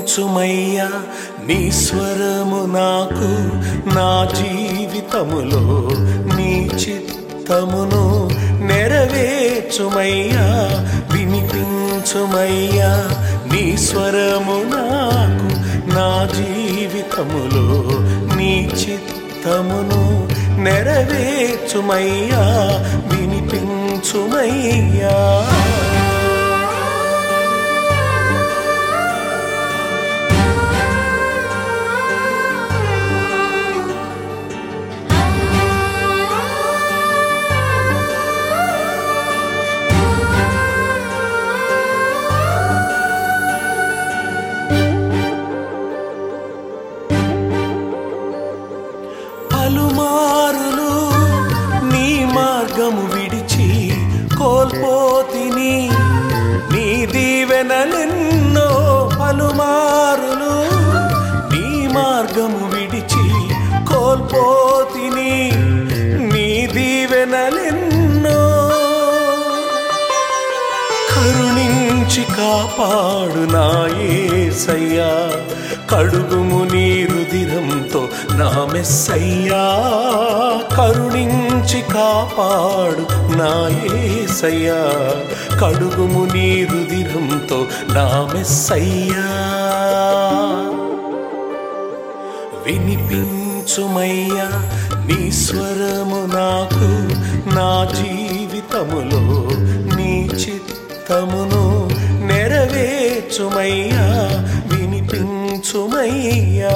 వినిపించుమయ్యా నీ స్వరము నాకు నా జీవితములో నీ చిత్తమును నెరవేర్చుమయ్యా వినిపించుమయ్యా నీ స్వరము నాకు నా జీవితములో నీ చిత్తమును నెరవేర్చుమయ్యా వినిపించుమయ్యా పలుమారులు నీ మార్గము విడిచి కోల్పోతిని నీ దీవెనలెన్నో పలుమారులు నీ మార్గము విడిచి కోల్పోతిని నీ దీవెనలెన్నో కరుణించి కాపాడు నా యేసయ్యా కడుగుము నీ రుధిరంతో నా మెస్సయ్యా కరుణించి కాపాడు నా యేసయ్యా కడుగుము నీ రుధిరంతో నా మెస్సయ్యా వినిపించుమయ్యా నీ స్వరము నాకు నా జీవితములో నీ చిత్తమును నెరవేర్చుమయ్యా వినిపించుమయ్యా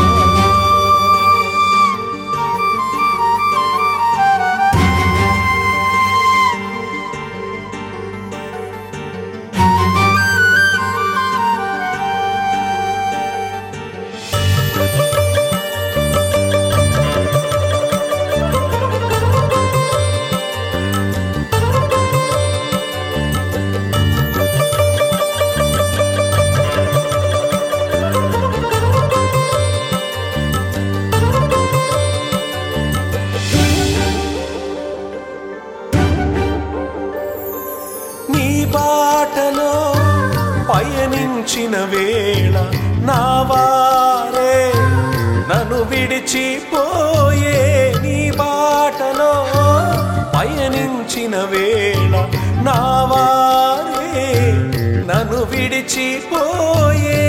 నీ బాటలో పయనించిన వేళ నా వారే నన్ను విడిచిపోయే నీ బాటలో పయనించిన వేళ నా వారే నన్ను విడిచిపోయే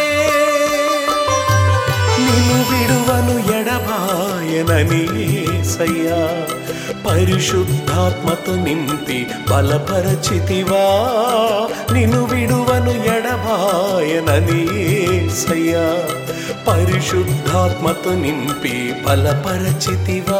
నిన్ను విడువను ఎడబాయనని ఏసయ్యా పరిశుద్ధాత్మతో నింపి బలపరచితివా నిన్ను విడువను ఎడబాయనని ఏసయ్యా పరిశుద్ధాత్మతో నింపి బలపరచితివా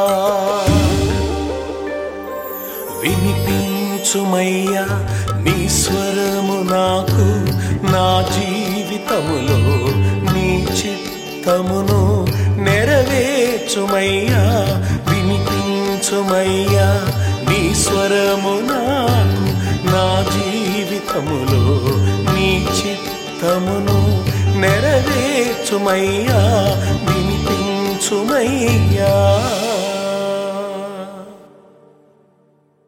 వినిపించుమయ్యా నీ స్వరము నాకు నా జీవితములో నీ చిత్తమును నెరవేర్చుమయ్యా వినిపించుమయ్యా నీ స్వరము నాకు నా జీవితములో నీ చిత్తమును నెరవేర్చుమయ్యా వినిపించుమయ్యా